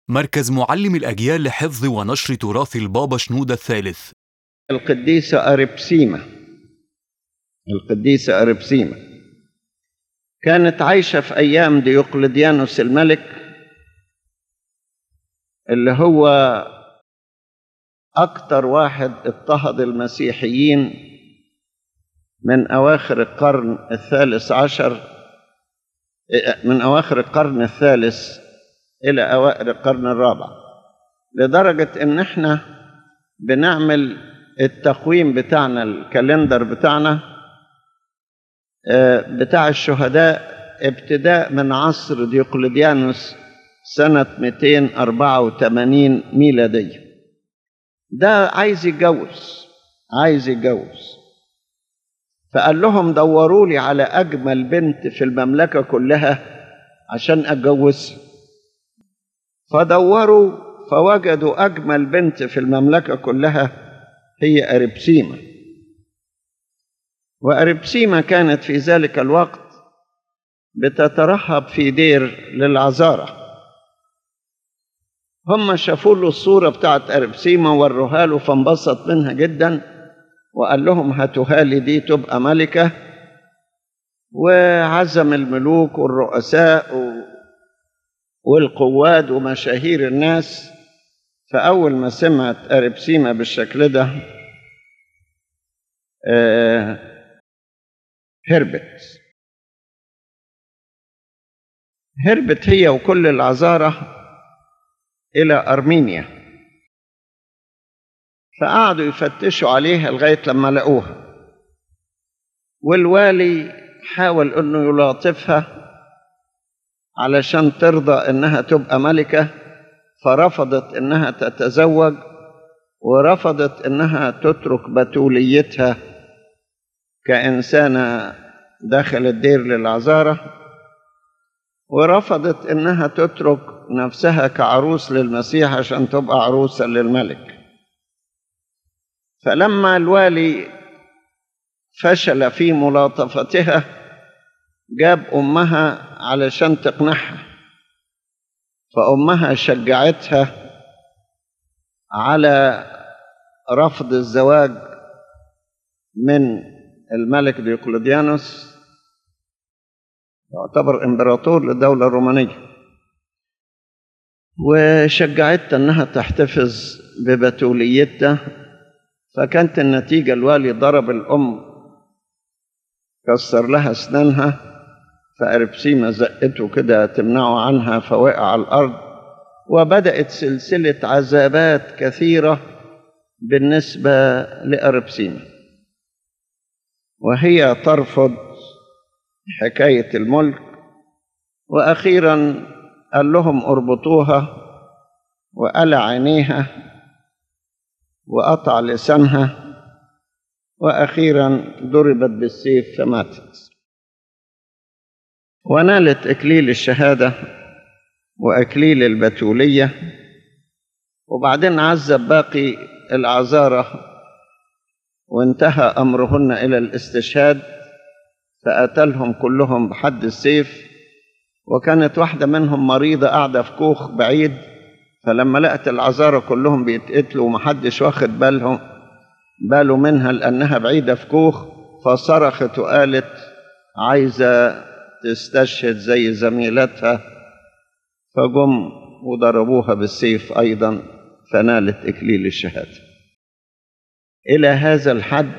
مركز معلم الأجيال لحفظ ونشر تراث البابا شنودة الثالث القديسة أربسيمة القديسة أربسيمة كانت عايشة في أيام ديوقلديانوس الملك اللي هو أكتر واحد اضطهد المسيحيين من أواخر القرن الثالث عشر من أواخر القرن الثالث إلى أوائل القرن الرابع لدرجة إن إحنا بنعمل التقويم بتاعنا الكالندر بتاعنا بتاع الشهداء ابتداء من عصر ديوقلديانوس سنة 284 ميلادية ده عايز يتجوز عايز يتجوز فقال لهم دوروا لي على أجمل بنت في المملكة كلها عشان أتجوزها فدوروا فوجدوا أجمل بنت في المملكة كلها هي أربسيمة وأربسيمة كانت في ذلك الوقت بتترهب في دير للعذارة هم شافوا له الصورة بتاعت أربسيمة وروها له فانبسط منها جدا وقال لهم هاتوها لي دي تبقى ملكة وعزم الملوك والرؤساء والقواد ومشاهير الناس فأول ما سمعت أربسيمة بالشكل ده آه هربت هربت هي وكل العذارة إلى أرمينيا فقعدوا يفتشوا عليها لغاية لما لقوها والوالي حاول أنه يلاطفها علشان ترضى إنها تبقى ملكة فرفضت إنها تتزوج ورفضت إنها تترك بتوليتها كإنسانة داخل الدير للعذارة ورفضت إنها تترك نفسها كعروس للمسيح عشان تبقى عروسة للملك فلما الوالي فشل في ملاطفتها جاب امها علشان تقنعها فامها شجعتها على رفض الزواج من الملك ديوقلديانوس يعتبر امبراطور للدوله الرومانيه وشجعتها انها تحتفظ ببتوليتها فكانت النتيجة الوالي ضرب الأم كسر لها أسنانها فأربسيمة زقته كده تمنعه عنها فوقع على الأرض وبدأت سلسلة عذابات كثيرة بالنسبة لأربسيمة وهي ترفض حكاية الملك وأخيرا قال لهم اربطوها وقلع عينيها وقطع لسانها واخيرا ضربت بالسيف فماتت ونالت اكليل الشهاده واكليل البتوليه وبعدين عذب باقي العذاره وانتهى امرهن الى الاستشهاد فقتلهم كلهم بحد السيف وكانت واحده منهم مريضه قاعده في كوخ بعيد فلما لقت العذارى كلهم بيتقتلوا ومحدش واخد بالهم باله منها لأنها بعيدة في كوخ فصرخت وقالت عايزة تستشهد زي زميلتها فجم وضربوها بالسيف أيضا فنالت إكليل الشهادة إلى هذا الحد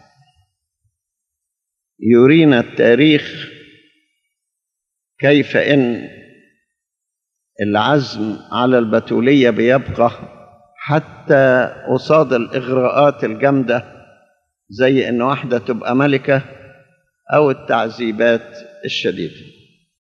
يرينا التاريخ كيف إن العزم على البتولية بيبقى حتى قصاد الإغراءات الجامدة زي إن واحدة تبقى ملكة أو التعذيبات الشديدة